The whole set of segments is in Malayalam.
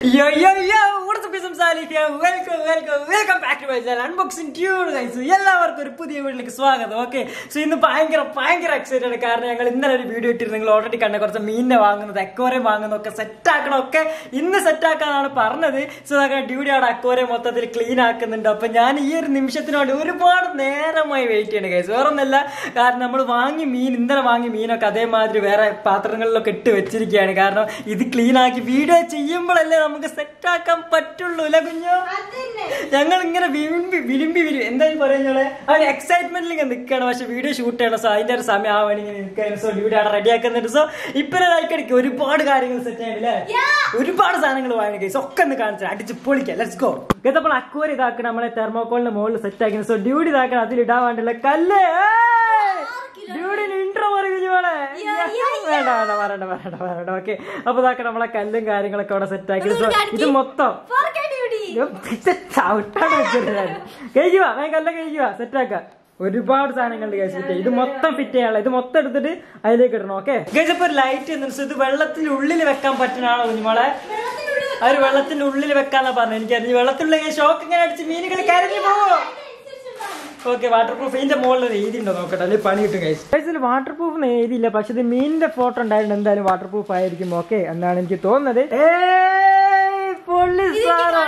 Yo, yo, yo, what's up, guys? I'm Salih here. Welcome, welcome, welcome back to my channel. Unboxing Tune, guys. So, എല്ലാവർക്കും ഒരു പുതിയ വീട്ടിലേക്ക് സ്വാഗതം ഓക്കെ സോ ഇന്ന് ഭയങ്കര ഭയങ്കര എക്സൈറ്റഡ് ആണ് കാരണം ഞങ്ങൾ ഇന്നലെ ഒരു വീഡിയോ ഇട്ടിരുന്നു നിങ്ങൾ ഓൾറെഡി കണ്ട കുറച്ച് മീനിനെ വാങ്ങുന്നത് അക്വറിയം വാങ്ങുന്നത് ഒക്കെ സെറ്റ് ആക്കണം ഒക്കെ ഇന്ന് സെറ്റ് ആക്കാനാണ് പറഞ്ഞത് സോ അങ്ങനെ ഡ്യൂട്ടി അവിടെ അക്വറിയം മൊത്തത്തിൽ ക്ലീൻ ആക്കുന്നുണ്ട് അപ്പൊ ഞാൻ ഈ ഒരു നിമിഷത്തിന് വേണ്ടി ഒരുപാട് നേരമായി വെയിറ്റ് ചെയ്യണം ഗൈസ് വേറെ ഒന്നല്ല കാരണം നമ്മൾ വാങ്ങി മീൻ ഇന്നലെ വാങ്ങി മീനൊക്കെ അതേമാതിരി വേറെ പാത്രങ്ങളിലൊക്കെ ഇട്ട് വെച്ചിരിക്കുകയാണ് കാരണം ഇത് ക്ലീൻ ആക്കി വീഡിയോ ചെയ്യുമ്പോഴല്ലേ നമുക്ക് സെറ്റ് ആക്കാൻ പറ്റുള്ളൂ അല്ലെ കുഞ്ഞോ ഞങ്ങൾ ഇങ്ങനെ വിരുമ്പി വിരുമ്പി വിരും എന്തായാലും പറയുന്നത് ആ എക്സൈറ്റ്മെന്റിൽ ഇങ്ങനെ നിൽക്കുകയാണ് പക്ഷെ വീഡിയോ ഷൂട്ട് ചെയ്യണം സോ അതിന്റെ ഒരു സമയം ആവാൻ ഇങ്ങനെ നിൽക്കുകയാണ് സോ വീഡിയോ അവിടെ റെഡി ആക്കുന്നുണ്ട് സോ ഇപ്പൊ ലൈക്കടിക്ക് ഒരുപാട് കാര്യങ്ങൾ സെറ്റ് ചെയ്യണല്ലേ ഒരുപാട് സാധനങ്ങൾ വാങ്ങി കേസ് ഒക്കെ ഒന്ന് കാണിച്ചു അടിച്ച് പൊളിക്കാം ലെറ്റ്സ് ഗോ ഇതപ്പോൾ അക്വർ ഇതാക്കണം നമ്മളെ തെർമോക്കോളിന്റെ മുകളിൽ സെറ്റ് ആക്കുന്നത് സോ ഡ്യൂട്ടി ഇതാക്കണം അതിൽ ഇടാൻ വേണ്ടിയുള്ള കല്ല് ഡ്യൂഡിന് ഇൻട്രോ പറയുന്നു മോളെ വേണ്ട വേണ്ട പറയണ്ട പറയണ്ട പറയണ്ട ഓക്കെ അപ്പൊ ഇതാക്കണം നമ്മളെ കല്ലും കാര്യങ്ങളൊക്കെ അവിടെ സെറ്റ് ആക്കി സോ ഇത് മൊത്തം ചവിട്ടാണ് വെച്ചത് കഴിക്കുക വേഗം കല്ല കഴിക്കുക സെറ്റ് ആക്ക ഒരുപാട് സാധനങ്ങളുണ്ട് കേസ് ഫിറ്റ് ഇത് മൊത്തം ഫിറ്റ് ചെയ്യാനുള്ള ഇത് മൊത്തം എടുത്തിട്ട് അതിലേക്ക് ഇടണം ഓക്കെ കേസ് ഇപ്പൊ ഒരു ലൈറ്റ് ഇത് വെള്ളത്തിന്റെ ഉള്ളിൽ വെക്കാൻ പറ്റുന്നതാണോ കുഞ്ഞുമോളെ ആ ഒരു വെള്ളത്തിന്റെ ഉള്ളിൽ വെക്കാന്നാ പറഞ്ഞു എനിക്കറിഞ്ഞു വെള്ളത്തിലുള്ള ഷോക്ക് ഇങ്ങനെ അടിച്ച് മീനുകൾ കരഞ്ഞു പോവോ ഓക്കെ വാട്ടർ പ്രൂഫ് ഇതിന്റെ മുകളിൽ ഒരു എഴുതി ഉണ്ടോ നോക്കട്ടെ അല്ലെങ്കിൽ പണി കിട്ടും ഗൈസ് ഇതിൽ വാട്ടർ പ്രൂഫ് എഴുതിയില്ല പക്ഷെ ഇത് മീനിന്റെ ഫോട്ടോ ഉണ്ടായിരുന്നു എന്തായാലും വാട്ടർ പ്രൂഫ് ആയിരിക്കും ഓക്കെ എന്നാണ് എനിക്ക് തോന്നുന്നത് ഏയ്, പൊള്ളി സാധനം.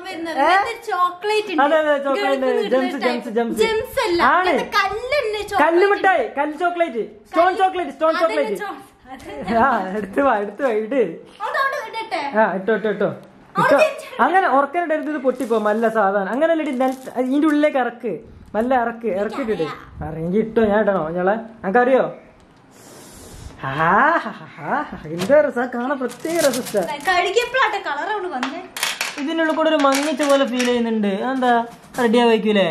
അതെ അതെ ചോക്ലേറ്റ് ജംസ് ജംസ് ജംസ് ആണ് കല്ല് മിഠായി കല്ല് chocolate stone chocolate stone chocolate ആ എടുത്തു വാ എടുത്തു വാ ഇട് ആ ഇട്ടോ ഇട്ടോ ഇട്ടോ ഇട്ടോ അങ്ങനെ ഉറക്കനിട്ട് എടുത്തത് പൊട്ടിപ്പോ നല്ല സാധാരണ അങ്ങനെ അല്ലടി ഇതിന്റെ ഉള്ളിലേക്ക് ഇറക്ക് നല്ല ഇറക്ക് ഇറക്കിട്ടിട്ട് ഇറങ്ങി ഇട്ടോ ഞാൻ ഇടണോ ഞങ്ങളെ എനിക്കറിയോ ആ എന്താ രസം കാണാൻ പ്രത്യേക രസ കഴുകിയപ്പോഴാട്ടെ കളറാണ് വന്നേ ഇതിനുള്ളിൽ കൂടെ ഒരു മങ്ങിച്ച പോലെ ഫീൽ ചെയ്യുന്നുണ്ട് എന്താ റെഡി ആവായിക്കൂലേ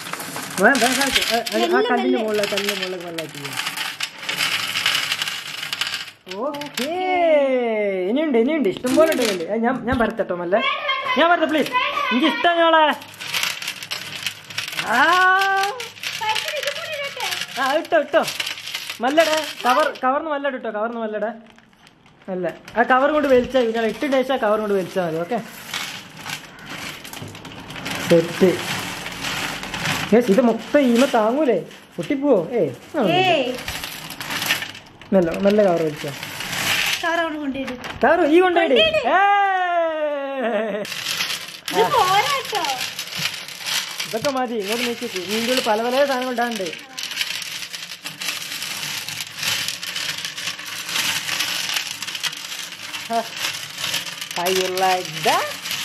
ആ കല്ലിന്റെ മുകളിൽ കല്ലിന്റെ മുകളിൽ നല്ലതായിട്ട് ഓക്കേ ഇനിയുണ്ട് ഇനിയുണ്ട് ഇഷ്ടം പോലെ ഉണ്ട് കല്ല്. ഏ, ഞാൻ ഞാൻ വരത്തട്ടോ മല്ലേ ഞാൻ വരട്ടെ പ്ലീസ് എനിക്ക് ഇഷ്ടം ഞങ്ങളെ ആ ആ ഇട്ടോ ഇട്ടോ മല്ലടേ കവർ കവർന്ന് മല്ലട ഇട്ടോ കവർന്ന് മല്ലടേ അല്ല ആ കവർ കൊണ്ട് വലിച്ചാൽ ഞാൻ ഇട്ടിട്ട് ശേഷം കവർ കൊണ്ട് വലിച്ചാൽ മതി ഓക്കെ സെറ്റ് യെസ് ഇത് മൊത്തം ഈമ താങ്ങൂലേ പൊട്ടിപ്പോവോ ഏ ഏയ് നല്ല നല്ല കവർ വലിച്ചോ കളറാണ് കൊണ്ടിടും കവർ ഈ കൊണ്ടുപോയി ഇത് പോരാട്ടോ ഇതൊക്കെ മതി ഇങ്ങോട്ട് നോക്കിയിട്ട് ഇതിൻ്റെ ഉള്ളിൽ പല പല സാധനങ്ങൾ ഇടാണ്ട് How you like that?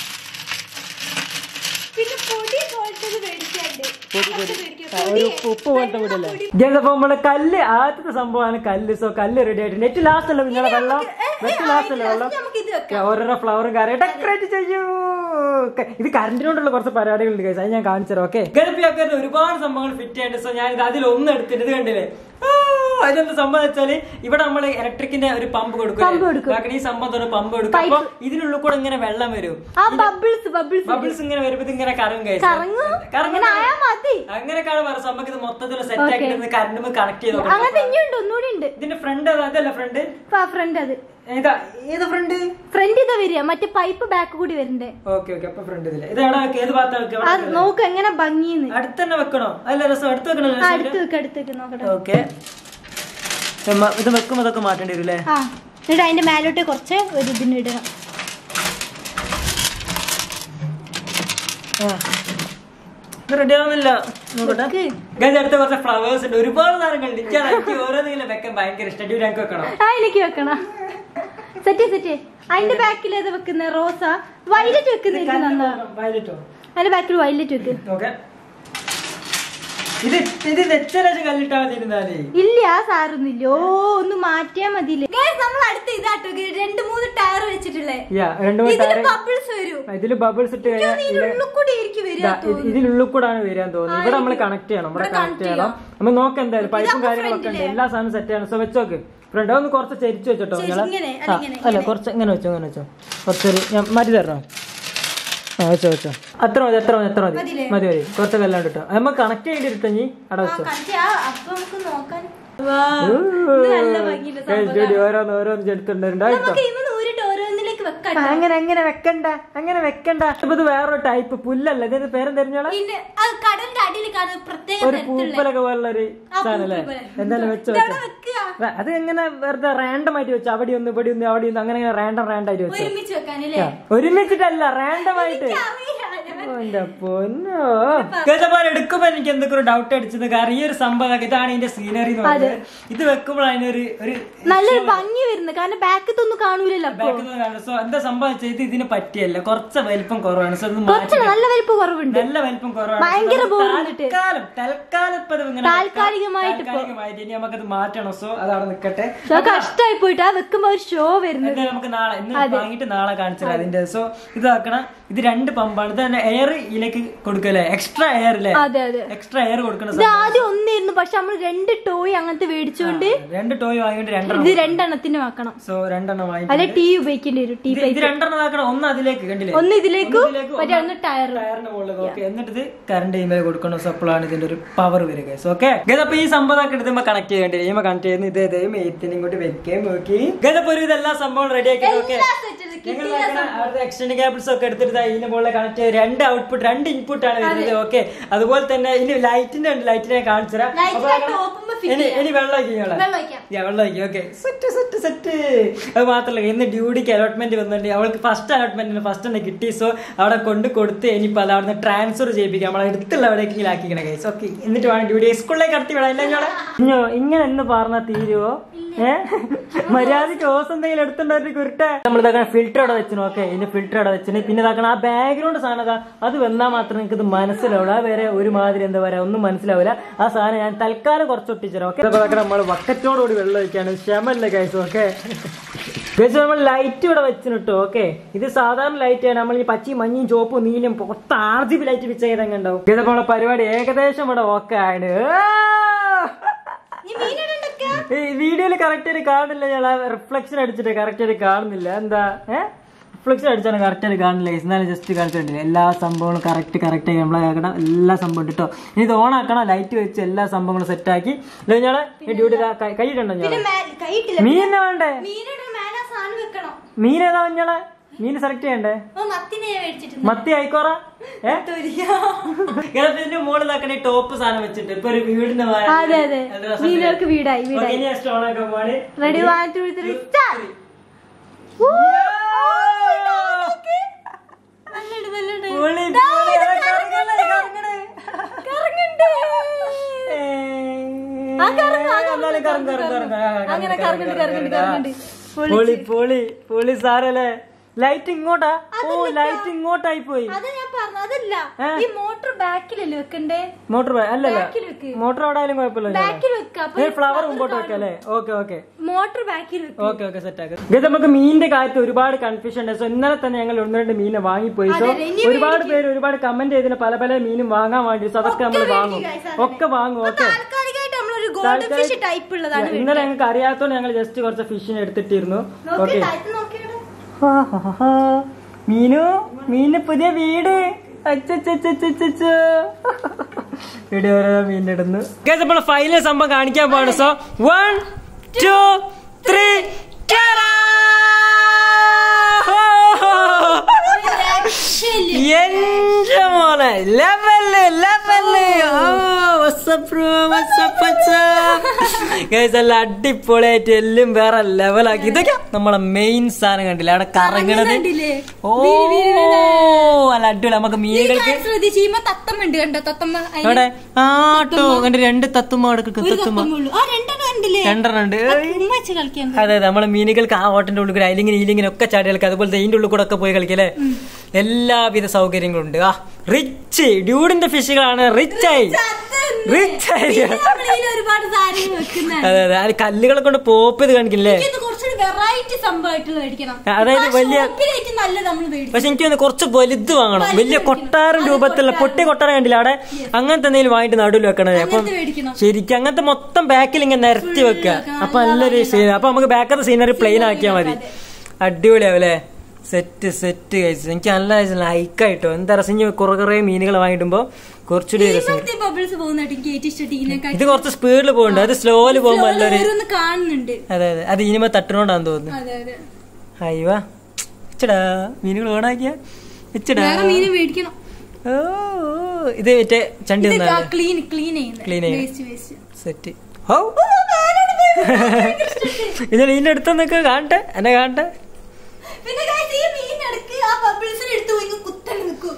പിന്നെ പൊടി പോലത്തത് മേടിക്കാണ്ട് പൊടി പൊടി അത് മേടിക്കാം. ആ, ഒരു ഉപ്പ് ഉപ്പ് പോലത്തെ കൂടല്ലേ അപ്പൊ നമ്മളെ കല്ല് ആദ്യത്തെ സംഭവമാണ് കല്ല് സോ കല്ല് റെഡി ആയിട്ട് നെറ്റ് ലാസ്റ്റ് അല്ലേ നിങ്ങളെ വെള്ളം നെറ്റ് ലാസ്റ്റ് അല്ലേ വെള്ളം നമുക്ക് ഇത് വെക്കാം ഓരോരോ ഫ്ലവറും കാര്യം ഡെക്കറേറ്റ് ചെയ്യൂ ക- ഇത് കറണ്ടിനോടുള്ള കുറച്ച് പരിപാടികളുണ്ട് guys. അത് ഞാൻ കാണിച്ചുതരാം ഓക്കെ ഗൾഫിയാക്കാൻ ഒരുപാട് സംഭവങ്ങൾ ഫിറ്റ് ചെയ്യേണ്ടത് സോ ഞാൻ ഇത് അതിൽ ഒന്ന് എടുത്തിട്ട് ഇത് കണ്ടില്ലേ ആ, ഇതെന്താ സംഭവം വെച്ചാല് ഇവിടെ നമ്മൾ ഇലക്ട്രിക്കിന്റെ ഒരു പമ്പ് കൊടുക്കും പമ്പ് കൊടുക്കും. ബാക്കി ഈ സംഭവം തന്നെ പമ്പ് കൊടുക്കും അപ്പൊ ഇതിനുള്ളിൽ കൂടെ ഇങ്ങനെ വെള്ളം വരും ആ ബബിൾസ് ബബിൾസ് ബബിൾസ് ഇങ്ങനെ വരുമ്പോ ഇത് ഇങ്ങനെ കറങ്ങും guys. കറങ്ങും കറങ്ങും അങ്ങനെ ആയാ മതി അങ്ങനെയൊക്കെയാണ് പറയുന്നത് നമുക്ക് ഇത് മൊത്തത്തിൽ സെറ്റ് ആക്കി കറണ്ട് കണക്ട് ചെയ്ത് നോക്കണം അങ്ങനത്തെ ഇനിയുണ്ട് ഒന്നുകൂടി ഉണ്ട് ഇതിന്റെ ഫ്രണ്ട് അതല്ല ഫ്രണ്ട് ഫ്രണ്ട് അത് ഏതാ ഏത് ഫ്രണ്ട് ഫ്രണ്ട് ഇതാ വരിക മറ്റേ പൈപ്പ് ബാക്ക് കൂടി വരണ്ടേ ഓക്കെ ഓക്കെ അപ്പൊ ഫ്രണ്ട് ഇതില് ഇത് എവിടെ വെക്കുക ഏത് ഭാഗത്ത് വെക്കുക ആ നോക്ക് എങ്ങനെ ഭംഗിന്ന് അടുത്ത് തന്നെ വെക്കണോ അല്ല രസം അടുത്ത് വെക്കണോ ആ, അടുത്ത് വെക്ക് അടുത്ത് വെക്ക് നോക്കട്ടെ ഓക്കെ ഇത് വെക്കുമ്പോ ഇതൊക്കെ മാറ്റേണ്ടി വരും അല്ലേ ആ എന്നിട്ട് അതിന്റെ മേലോട്ട് കുറച്ച് ഒരു ഇതിന് ഇടണം ആ. ഇത് റെഡി ആവുന്നില്ല നോക്കട്ടെ വെക്ക്. ഗൈസ് അടുത്ത കുറച്ച് ഫ്ലവേഴ്സ് ഉണ്ട് ഒരുപാട് സാധനങ്ങളുണ്ട് എനിക്ക് എനിക്ക് ഓരോന്നിങ്ങനെ വെക്കാൻ ഭയങ്കര ഇഷ്ടം ഡ്യൂട്ടി ഞങ്ങൾക്ക് വെക്കണം ആ എനിക്ക് വെക്കണം സെറ്റ് സെറ്റ് അതിന്റെ ബാക്കിൽ ഏത് വെക്കുന്ന റോസ വൈലറ്റ് വെക്കുന്ന നന്നാ വയലറ്റോ അതിന്റെ ബാക്കിൽ വൈലറ്റ് വെക്ക് ഓക്കെ ഇത് ഇത് വെച്ചാലും കല്ലിട്ടാ മതി ഇരുന്നാലേ ഇല്ല ആ സാറൊന്നുമില്ല ഓ ഒന്ന് മാറ്റിയാ മതിയില്ലേ നമ്മൾ അടുത്ത് ഇതാട്ടോ രണ്ട് മൂന്ന് ടയർ വെച്ചിട്ടുള്ളേ യാ രണ്ടു മൂന്ന് ഇതില് ടയർ ബബിൾസ് വരും ഇതില് ബബിൾസ് ഇട്ട് കഴിഞ്ഞാൽ ഇതിനുള്ളിൽ കൂടി ആയിരിക്കും വരിക ഇതിനുള്ളിൽ കൂടാണ് വരാൻ തോന്നുന്നത് ഇവിടെ നമ്മൾ കണക്ട് ചെയ്യണം ഇവിടെ കണക്ട് ചെയ്യണം നമ്മൾ നോക്കാം എന്തായാലും പൈപ്പും കാര്യങ്ങളൊക്കെ ഉണ്ട് എല്ലാ സാധനവും സെറ്റ് ചെയ്യണം സോ വെച്ചോക്ക് ഫ്രണ്ട് ഒന്ന് കുറച്ച് ചെരിച്ചു വെച്ചോട്ടോ നിങ്ങളെ ഇങ്ങനെ, ആ, അല്ല കുറച്ച് ഇങ്ങനെ വെച്ചോ ഇങ്ങനെ വെച്ചോ കുറച്ചൊരു ഞാൻ മാറ്റി തരണോ ആ വെച്ചോ വെച്ചോ അത്ര മതി അത്ര മതി അത്ര മതി മതിയില്ലേ? മതി മതി കുറച്ച് കല്ലാണ്ട് കേട്ടോ നമ്മൾ കണക്ട് ചെയ്യേണ്ടി ഇട്ടോ നീ അവിടെ വെച്ചോ അപ്പൊ നമുക്ക് നോക്കാൻ വാ, ഇത് നല്ല ഭംഗിയുള്ള Guys, ജോഡി ഓരോന്ന് ഓരോന്ന് ചെടുത്തിട്ടുണ്ടായിരുന്നു കേട്ടോ നമുക്ക് ഇന്ന് നൂരിട്ട് ഓരോന്നിലേക്ക് വെക്കാം അങ്ങനെ അങ്ങനെ വെക്കണ്ട അങ്ങനെ വെക്കണ്ട ഇപ്പൊ ഇത് വേറൊരു ടൈപ്പ് പുല്ലല്ല ഇതിന്റെ പേരും தெரிஞ்சോളാം പിന്നെ അത് കടലിന്റെ അടിയിൽ കാണുന്ന പ്രത്യേക ഒരു പൂപ്പലൊക്കെ പോലുള്ള ഒരു സാധനം അല്ലേ പൂപ്പല്. എന്തായാലും വെച്ചോ ഇതവിടെ വെച്ചോ വെക്കുക അത് എങ്ങനെ വെറുതെ റാൻഡം ആയിട്ട് വെച്ചു അവിടെ ഒന്ന് ഇവിടെ ഒന്ന് അവിടെ ഒന്ന് അങ്ങനെ റാൻഡം റാൻഡം ആയിട്ട് വെച്ചോ ഒരുമിച്ച് വെക്കാനല്ലേ ഒരുമിച്ചിട്ടല്ല റാൻഡം ആയിട്ട് എന്റെ പൊന്നോ ഇതേപോലെ എടുക്കുമ്പോ എനിക്ക് എന്തൊക്കെ ഒരു ഡൗട്ട് അടിച്ചത് കാരണം ഈ ഒരു സംഭവം ഇതാണ് ഇതിന്റെ സീനറി എന്ന് പറയുന്നത് ഇത് വെക്കുമ്പോൾ അതിനൊരു ഒരു നല്ലൊരു ഭംഗി വരുന്നു കാരണം ബാക്കത്തൊന്നും കാണൂലല്ലോ അപ്പൊ ബാക്കിൽ നിന്ന് കാണും സോ എന്താ സംഭവം വെച്ചാൽ ഇത് ഇതിന് പറ്റിയല്ല കുറച്ച് വലിപ്പം കുറവാണ് സോ ഇത് കുറച്ച് മാറ്റി നല്ല വലിപ്പ് കുറവുണ്ട് നല്ല വലിപ്പം കുറവാണ് ഭയങ്കര So, bore തൽക്കാലം തൽക്കാലം ഇപ്പൊ ഇത് ഇങ്ങനെ താൽക്കാലികമായിട്ട് ഇപ്പൊ. താൽക്കാലികമായിട്ട് ഇനി നമുക്കത് മാറ്റണം സോ അതവിടെ നിക്കട്ടെ പക്ഷെ കഷ്ടമായി പോയിട്ട് ആ വെക്കുമ്പോ ഒരു ഷോ വരുന്നത് എന്തായാലും നമുക്ക് നാളെ ഇന്ന് വാങ്ങിയിട്ട് നാളെ കാണിച്ചു അതിന്റെ സോ ഇതാക്കണം ഇത് രണ്ട് പമ്പാണ് ഇത് തന്നെ എയർ ഇതിലേക്ക് കൊടുക്കല്ലേ എക്സ്ട്രാ എയർ അല്ലേ അതെ അതെ എക്സ്ട്രാ എയർ കൊടുക്കണ ഇത് ആദ്യം ഒന്നിരുന്നു പക്ഷെ നമ്മൾ രണ്ട് ടോയ് അങ്ങനത്തെ മേടിച്ചോണ്ട് രണ്ട് ടോയ് വാങ്ങിയിട്ട് രണ്ടെണ്ണം ഇത് രണ്ടെണ്ണത്തിന് വെക്കണം സോ രണ്ടെണ്ണം വാങ്ങി അല്ലെ ടീ ഉപയോഗിക്കേണ്ടി വരും ടീ ഇത് ഇത് രണ്ടെണ്ണം ആക്കണം ഒന്ന് അതിലേക്ക് കണ്ടില്ലേ ഒന്ന് ഇതിലേക്കും ഒന്ന് ഇതിലേക്കും, മറ്റേ ഒന്ന് ടയർ ടയറിന്റെ മുകളിൽ ഓക്കെ എന്നിട്ട് ഇത് കറണ്ട് ചെയ്യുമ്പോൾ കൊടുക്കണം സോ അപ്പോഴാണ് ഇതിന്റെ ഒരു പവർ വരിക സോ ഓക്കെ അപ്പൊ ഈ സംഭവം ഒക്കെ എടുത്തുമ്പോ കണക്ട് ചെയ്യേണ്ടി ചെയ്യുമ്പോ കണക്ട് ചെയ്യുന്ന ഇത് ഇതേ മേത്തിന് ഇങ്ങോട്ട് വെക്കുകയും നോക്കി ഗതപ്പോ ഒരു ഇതെല്ലാ സംഭവം റെഡി ആക്കി ഓക്കെ ഞങ്ങൾ അവിടുത്തെ എക്സ്റ്റൻഡ് കേബിൾസ് ഒക്കെ എടുത്തിട്ട് ദാ ഇതിന്റെ മുകളിൽ കണക്ട് ചെയ്ത് രണ്ട് ഔട്ട്പുട്ട് രണ്ട് ഇൻപുട്ട് ആണ് വരുന്നത് ഓക്കെ അതുപോലെ തന്നെ ഇനി ലൈറ്റിന്റെ ഉണ്ട് ലൈറ്റിനെ കാണിച്ചു തരാം അപ്പൊ ടോപ്പുമ്പോ ഇനി ഇനി വെള്ളം ഒഴിക്കും വെള്ളം ഒഴിക്കാം ഞാൻ വെള്ളം ഒഴിക്കും ഓക്കെ സെറ്റ് സെറ്റ് സെറ്റ് അത് മാത്രമല്ല ഇന്ന് ഡ്യൂട്ടിക്ക് അലോട്ട്മെന്റ് വന്നിട്ടുണ്ട് അവൾക്ക് ഫസ്റ്റ് അലോട്ട്മെന്റിന് ഫസ്റ്റ് തന്നെ കിട്ടി സോ അവിടെ കൊണ്ട് കൊടുത്ത് ഇനിയിപ്പോൾ അത് അവിടെ നിന്ന് ട്രാൻസ്ഫർ ചെയ്യിപ്പിക്കാം നമ്മളെ അടുത്തുള്ള എവിടേക്കെങ്കിലും ആക്കിക്കണ കേസ് ഓക്കെ എന്നിട്ട് വേണം ഡ്യൂട്ടി സ്കൂളിലേക്ക് കടത്തി വിടാം ഇല്ല ഞങ്ങളെ ഇഞ്ഞോ ഇങ്ങനെ എന്ന് പറഞ്ഞാൽ തീരുവോ ഏഹ് മര്യാദക്ക് ഓസ് എന്തെങ്കിലും എടുത്തിട്ടുണ്ടായിട്ട് കുരുട്ടെ നമ്മൾ ഇതാക്കണം ഫിൽറ്റർ അവിടെ വെച്ചു ഓക്കെ ഇതിന്റെ ഫിൽറ്റർ അവിടെ വെച്ചിന് പിന്നെ ഇതാക്കണം ആ ബാക്ക്ഗ്രൗണ്ട് സാധനം ഇതാ, അത് വന്നാൽ മാത്രമേ നിങ്ങൾക്ക് ഇത് മനസ്സിലാവുള്ളൂ ആ വേറെ ഒരുമാതിരി എന്താ പറയാ ഒന്നും മനസ്സിലാവില്ല ആ സാധനം ഞാൻ തൽക്കാലം കുറച്ച് ഒട്ടിച്ചുതരാം ഓക്കെ അതൊക്കെ നമ്മൾ വക്കറ്റോടുകൂടി വെള്ളം ഒഴിക്കാണ് ക്ഷമല്ല കൈസ് ഓക്കെ നമ്മൾ ലൈറ്റ് ഇവിടെ വെച്ചിട്ട് ഓക്കെ ഇത് സാധാരണ ലൈറ്റ് ആണ് നമ്മൾ ഈ പച്ചയും മഞ്ഞയും ചോപ്പും നീലും പൊത്ത ആർ ജി ബി ലൈറ്റ് വെച്ച് ചെയ്തങ്ങ് ഉണ്ടാവും ഇത് നമ്മളെ പരിപാടി ഏകദേശം ഇവിടെ ഓക്കെ ആണ് ഈ വീഡിയോയിൽ കറക്റ്റ് ആയിട്ട് കാണുന്നില്ല ഞാൻ റിഫ്ലക്ഷൻ അടിച്ചിട്ട് കറക്റ്റ് ആയിട്ട് കാണുന്നില്ല എന്താ ഏഹ് റിഫ്ലക്ഷൻ അടിച്ചാണ് കറക്റ്റ് ആയിട്ട് കാണില്ല എന്നാലും ജസ്റ്റ് കാണിച്ചിട്ടില്ല എല്ലാ സംഭവങ്ങളും കറക്റ്റ് കറക്റ്റ് ആയി നമ്മളെ ആക്കണം എല്ലാ സംഭവം ഇട്ടോ ഇനി ഇത് ഓൺ ആക്കണം ലൈറ്റ് വെച്ച് എല്ലാ സംഭവങ്ങളും സെറ്റ് ആക്കി ഞാളെ ഡ്യൂട്ടി കൈയിട്ടുണ്ടോ ഞാൻ കൈയിട്ടില്ല മീനെ വേണ്ടേ മീനുടെ മേലെ ആ സാധനം വെക്കണം മീൻ ഏതാ ഞങ്ങളെ മീൻ സെലക്ട് ചെയ്യണ്ടേ അപ്പൊ മത്തിനെ ഞാൻ മേടിച്ചിട്ടുണ്ട് മത്തി ആയിക്കോറ ഗൾഫിന്റെ മുകളിൽ ആക്കണ ടോപ്പ് സാധനം വെച്ചിട്ട് ഇപ്പൊ ഒരു വീടിന്റെ വായ- അതെ അതെ നല്ല രസം മീനുകൾക്ക് വീടായി ഓക്കേ, വീടായി ഇനി സ്റ്റോൺ ആക്കാൻ പോവാണ് ready one two three start നല്ലുണ്ട് നല്ലുണ്ട് പൊളി, ദാ, പൊളി, ഇത് അതാ കറങ്ങണേ, കറങ്ങണേ. കറങ്ങുന്നുണ്ട്. ഏയ്. ആ, കറങ്ങ്, ആ, കറങ്ങ്, എന്നാലും കറങ്ങ്, കറങ്ങ്, കറങ്ങ്. ആ, കറങ്ങ്, അങ്ങനെ കറങ്ങ്, കറങ്ങുന്നുണ്ട് കറങ്ങ്, കറങ്ങുന്നുണ്ട് കറങ്ങ്. കറങ്ങുന്നുണ്ട് പൊളി പൊളി പൊളി സാറല്ലേ ലൈറ്റ് ഇങ്ങോട്ടാ ഓ ലൈറ്റ് ഇങ്ങോട്ടായി പോയി അത് ഞാൻ പറഞ്ഞു അതല്ല ഏ? ഈ മോട്ടർ ബാക്കിലല്ലേ വെക്കണ്ടേ മോട്ടോർ അല്ലല്ല ബാക്കിൽ വെക്ക് മോട്ടോർ അവിടെ ആയാലും കുഴപ്പമില്ല ബാക്കിൽ വെക്ക അപ്പൊ ഫ്ലവർ മുമ്പോട്ട് വെക്കാം അല്ലേ ഓക്കെ ഓക്കെ മോട്ടർ ബാക്കിൽ വെക്ക് ഓക്കെ ഓക്കെ സെറ്റ് ആക്കാം ഇത് നമുക്ക് മീനിന്റെ കാര്യത്തിൽ ഒരുപാട് കൺഫ്യൂഷൻ ഉണ്ട് സോ ഇന്നലെ തന്നെ ഞങ്ങൾ ഒന്ന് രണ്ട് മീനെ വാങ്ങിപ്പോയി സോ അതെ, ഇനി ഒരുപാട് പേര് ഒരുപാട് കമന്റ് ചെയ്തിന് പല പല മീനും വാങ്ങാൻ വേണ്ടി സോ അതൊക്കെ നമ്മൾ വാങ്ങും ഒക്കെ വാങ്ങും ഓക്കെ താൽക്കാലികമായിട്ട് നമ്മളൊരു ഗോൾഡൻ ഫിഷ് ടൈപ്പ് ഉള്ളതാണ് ഇന്നലെ ഞങ്ങൾക്ക് അറിയാത്തോണ്ട് ഞങ്ങൾ ജസ്റ്റ് കുറച്ച് ഫിഷിനെ എടുത്തിട്ടിരുന്നു നോക്കി ഓക്കെ താഴ്ത്ത് നോക്കിയാണ് മീനു മീന് പുതിയ വീട് അച്ചച്ചച്ചച്ചച്ചോ. ഇവിടെ ഓരോ മീനിടുന്നു നമ്മൾ ഫൈനൽ സംഭവം കാണിക്കാൻ പോവാണ് സോ വൺ ടു ത്രീ എന്റെ മോനെ ലെവല് ലെവല് നല്ല അടിപൊളിയായിട്ട് എല്ലാം വേറെ ലെവലാക്കി ഇതൊക്കെ നമ്മളെ മെയിൻ സാധനം കണ്ടില്ല അവിടെ കറങ്ങണത് കണ്ടില്ലേ? ഓ നല്ല അടിപൊളി നമുക്ക് മീനുകൾക്ക് ശ്രദ്ധിച്ചുമ്പോ തത്തമ്മ കണ്ടോ തത്തമ്മ അതിന് അവിടെ ആട്ടോ കണ്ട് രണ്ട് തത്തുമ്മ അവിടെ കിടക്കും. ഒരു തത്തുമ്മ തത്തമ്മ ഉള്ളു ആ രണ്ടെണ്ണം കണ്ടില്ലേ രണ്ടെണ്ണം ഉണ്ട് ഉമ്മ വെച്ച് കളിക്കാൻ അതെ അതെ നമ്മളെ മീനുകൾക്ക് ആ ഓട്ടന്റെ ഉള്ളിൽ കൂടെ അതിലിങ്ങനെ ഇതിലിങ്ങനെ ഒക്കെ ചാടി കളിക്കുക അതുപോലെ ഇതിന്റെ ഉള്ളിൽ കൂടെ ഒക്കെ പോയി കളിക്കല്ലേ എല്ലാവിധ സൗകര്യങ്ങളും ഉണ്ട് ആ റിച്ച് ഡ്യൂഡിന്റെ ഫിഷുകളാണ് റിച്ച് ആയി റിച്ച് ആയി നമ്മളിതിൽ ഒരുപാട് സാധനങ്ങൾ വെക്കുന്നതാണ് അതെ അതെ ആ കല്ലുകളെ കൊണ്ട് പോപ്പ് ചെയ്ത് കാണിക്കില്ലേ ഇത് കുറച്ചുകൂടി വെറൈറ്റി സംഭവമായിട്ടുള്ള മേടിക്കണം അതായത് വലിയ ഷോപ്പിലേക്ക് നല്ല നമ്മൾ മേടിക്കും പക്ഷെ എനിക്ക് തോന്നുന്നു കുറച്ച് വലുത് വാങ്ങണം വലിയ കൊട്ടാരം രൂപത്തിലുള്ള പൊട്ടിയ കൊട്ടാരം കണ്ടില്ല അവിടെ അങ്ങനത്തെ എന്തെങ്കിലും വാങ്ങിട്ട് നടുവിൽ വെക്കണേ അപ്പം അങ്ങനത്തെ മേടിക്കണം ശരിക്കും അങ്ങനത്തെ മൊത്തം ബാക്കിൽ ഇങ്ങനെ നിരത്തി വെക്കുക അപ്പൊ നല്ലൊരു സീൻ അപ്പൊ നമുക്ക് ബാക്കത്തെ സീനറി പ്ലെയിൻ ആക്കിയാൽ മതി അടിപൊളിയാവല്ലേ സെറ്റ് സെറ്റ് കഴിച്ചു എനിക്ക് നല്ല ലൈക്കായിട്ടോ എന്താ രസം ഇനി കുറെ കുറെ മീനുകൾ വാങ്ങിടുമ്പോ കുറച്ചുകൂടി രസം ബബിൾസ് പോകുന്നതായിട്ട് എനിക്ക് ഏറ്റവും ഇഷ്ടം ഇതിനെക്കാട്ടി ഇത് കുറച്ച് സ്പീഡിൽ പോകുന്നുണ്ട് അത് സ്ലോയില് പോകുമ്പോ നല്ലൊരു ഓരോന്ന് കാണുന്നുണ്ട് അതെ അതെ അത് ഇനിമ തട്ടിനോണ്ടാന്ന് തോന്നുന്നു അതെ അതെ അയ്യോ വെച്ചടാ മീനുകൾ ഓണാക്കിയ വെച്ചടാ വേറെ മീന് മേടിക്കണം ഓ ഇത് മറ്റേ ചണ്ടി ഇത് തന്നാണ് ക്ലീൻ ക്ലീൻ ചെയ്യുന്നത് Clean ചെയ്യുന്നത്. വേസ്റ്റ് വേസ്റ്റ് സെറ്റ് ഹോ ഇത് മീനിന്റെ അടുത്തൊന്നൊക്കെ കാണട്ടെ എന്നെ കാണട്ടെ പിന്നെ guys, ഈ മീനിടക്ക് ആ ബബിൾസിന് എടുത്ത് പോയി കുത്തൻ നിൽക്കും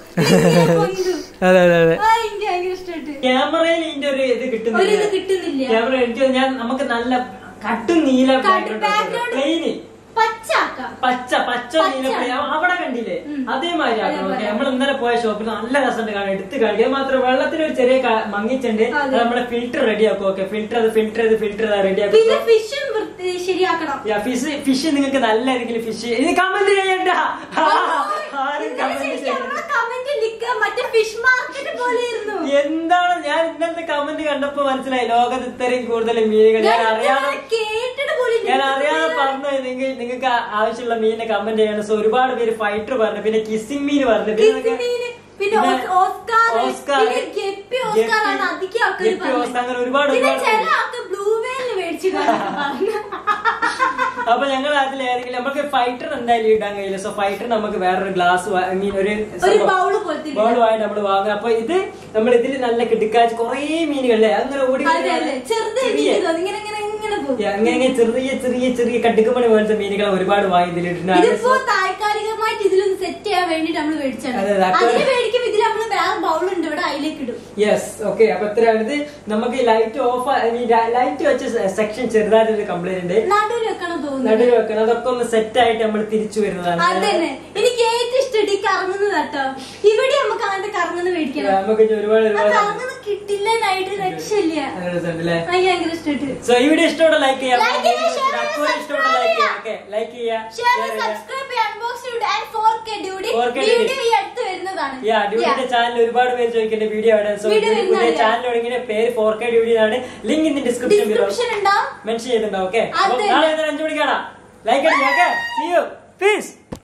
അതെ അതെ അതെ ആ എനിക്ക് ഭയങ്കര ഇഷ്ടമായിട്ട് ക്യാമറയിൽ ഇതിന്റെ ഒരു ഇത് ഒരു ഇത് കിട്ടുന്നില്ല കിട്ടുന്നില്ല ക്യാമറ എനിക്ക് ഞാൻ നമുക്ക് നല്ല കട്ടും നീല കട്ട് background. പ്ലെയിന് പച്ചാക്കാം പച്ച പച്ച നീല പച്ച. plane. അവിടെ കണ്ടില്ലേ ഉം. അതേമാതിരി ആക്കണം അതേപോലെ. ഓക്കെ നമ്മൾ ഇന്നലെ പോയ ഷോപ്പിൽ നല്ല രസമുണ്ട് കാണാൻ എടുത്ത് കാണിക്കുക അത് മാത്രം വെള്ളത്തിന് ഒരു ചെറിയ ക- മങ്ങിച്ചുണ്ട് അതെ. അത് നമ്മളെ ഫിൽറ്റർ റെഡി ആക്കും ഓക്കെ ഫിൽറ്റർ അത് ഫിൽറ്റർ ചെയ്ത് ഫിൽറ്റർ ചെയ്ത് റെഡി പിന്നെ ആക്കും ഫിഷും ശരിയാക്കണം ഫിഷ് ഫിഷ് നിങ്ങൾക്ക് നല്ല ഏതെങ്കിലും ഫിഷ് ഇത് കമന്റ് ചെയ്യണ്ട ആരും കമന്റ് ചെയ്യണ്ട കമന്റ് ലിക്ക് മറ്റേ ഫിഷ് മാർക്കറ്റ് പോലെ ഇരുന്നു എന്താണ് ഞാൻ ഇന്നലത്തെ കമന്റ് കണ്ടപ്പോ മനസ്സിലായി ലോകത്ത് ഇത്രയും കൂടുതൽ മീനുകൾ ഞാൻ അറിയാതെ കേട്ടിട്ട് പോലും ഞാൻ അറിയാതെ പറഞ്ഞു നിങ്ങൾ നിങ്ങൾക്ക് ആവശ്യമുള്ള മീനിനെ കമന്റ് ചെയ്യണം സോ ഒരുപാട് പേര് ഫൈറ്റർ പറഞ്ഞു പിന്നെ കിസിംഗ് മീൻ പറഞ്ഞു പിന്നെ കിസ് നിങ്ങൾക്ക് മീന്, പിന്നെ ഓസ്- ഓസ്കാർ ഓസ്കാർ, പിന്നെ ഗപ്പി ഓസ്കാർ ആണ് അധികം ആൾക്കാർ ഗപ്പി ഓസ്കാർ അങ്ങനെ ഒരുപാട് പിന്നെ ഒരുപാട് ചില ആൾക്ക് ബ്ലൂ വെയിലിന് മേടിച്ചു പറഞ്ഞു അപ്പൊ ഞങ്ങൾ അതിൽ ഏതെങ്കിലും നമുക്ക് ഫൈറ്റർ എന്തായാലും ഇടാൻ കഴിയില്ല സോ ഫൈറ്റർ നമുക്ക് വേറൊരു ഗ്ലാസ് ഐ മീൻ ഒരു ഒരു ബൗള് പോലത്തെ ബോൾ വാങ്ങി നമ്മൾ വാങ്ങുക അപ്പൊ ഇത് നമ്മൾ ഇതിൽ നല്ല കിടക്കാച്ച് കുറേ മീനുകളല്ലേ അങ്ങനെ ഓടി അതെ അതെ ചെറുത് ചെറിയ എനിക്ക് തോന്നി. ഇങ്ങനെ ഇങ്ങനെ ഇങ്ങനെ പോകും അങ്ങനെ അങ്ങനെ ചെറിയ ചെറിയ ചെറിയ കട്ടുക്കുമണി പോലത്തെ മീനുകളെ ഒരുപാട് വാങ്ങി ഇതിലിട്ടുണ്ട് ഇതിപ്പോ താൽക്കാലികമായിട്ട് ഇതിലൊന്ന് സെറ്റ് ചെയ്യാൻ വേണ്ടിട്ട് നമ്മൾ മേടിച്ചാണ് അതെ, അതെ, അപ്പൊ- അതിന് മേടിക്കും ഇതിൽ നമ്മള് വേറെ ബൗളുണ്ട് ഇവിടെ അതിലേക്ക് ഇടും യെസ് ഓക്കെ അപ്പൊ ഇത്രയാണ് ഇത് നമുക്ക് ലൈറ്റ് ഓഫ് ലൈറ്റ് വെച്ച സെക്ഷൻ ചെറുതായിട്ടൊരു കംപ്ലൈന്റ് ഉണ്ട് നടുവിൽ വെക്കണം തോന്നുന്നു നടുവ് വെക്കണം അതൊക്കെ ഒന്ന് സെറ്റ് ആയിട്ട് നമ്മൾ തിരിച്ചു വരുന്നതാണ് അതന്നെ എനിക്ക് ഏറ്റവും ഇഷ്ടം ഈ കറങ്ങുന്നത് കേട്ടോ ഇവിടെ നമുക്ക് അങ്ങനത്തെ കറങ്ങുന്നത് മേടിക്കണം നമുക്ക് ഇനി ഒരുപാട് ആ ഒരുപാട് കറങ്ങുന്നത് കിട്ടില്ല നൈറ്റ് രക്ഷയില്ല നല്ല രസമുണ്ടല്ലേ എനിക്ക് ഭയങ്കര ഇഷ്ടമായിട്ട് സോ ഈ വീഡിയോ ഇഷ്ടമുള്ള ലൈക്ക് ചെയ്യാം Like ചെയ്യുക, share ചെയ്യുക, അക്കുവിനെ ഇഷ്ടമുള്ള ലൈക്ക് ചെയ്യാം ഓക്കെ ലൈക്ക് ചെയ്യാം ഷെയർ share ചെയ്യാം. Subscribe unbox duty and four K duty 4K video ഈ അടുത്ത് വരുന്നതാണ് യാ ഡ്യൂട്ടിന്റെ ചാനൽ ഒരുപാട് പേര് ചോദിക്കുന്ന വീഡിയോ ആണ് സോ Video പുതിയ വരുന്നതല്ലേ? ചാനൽ തുടങ്ങിയ പേര് ഫോർ കെ ഡ്യൂട്ടി ആണ് ലിങ്ക് ഇൻ ഡിസ്ക്രിപ്ഷൻ ഡിസ്ക്രിപ്ഷൻ ഉണ്ടാവും മെൻഷൻ ചെയ്തിട്ടുണ്ടാവും ഓക്കെ അതെ. നാളെ അഞ്ചു മണിക്കാണാ ലൈക്ക് അടിക്കാം ഓക്കെ സി യു പീസ്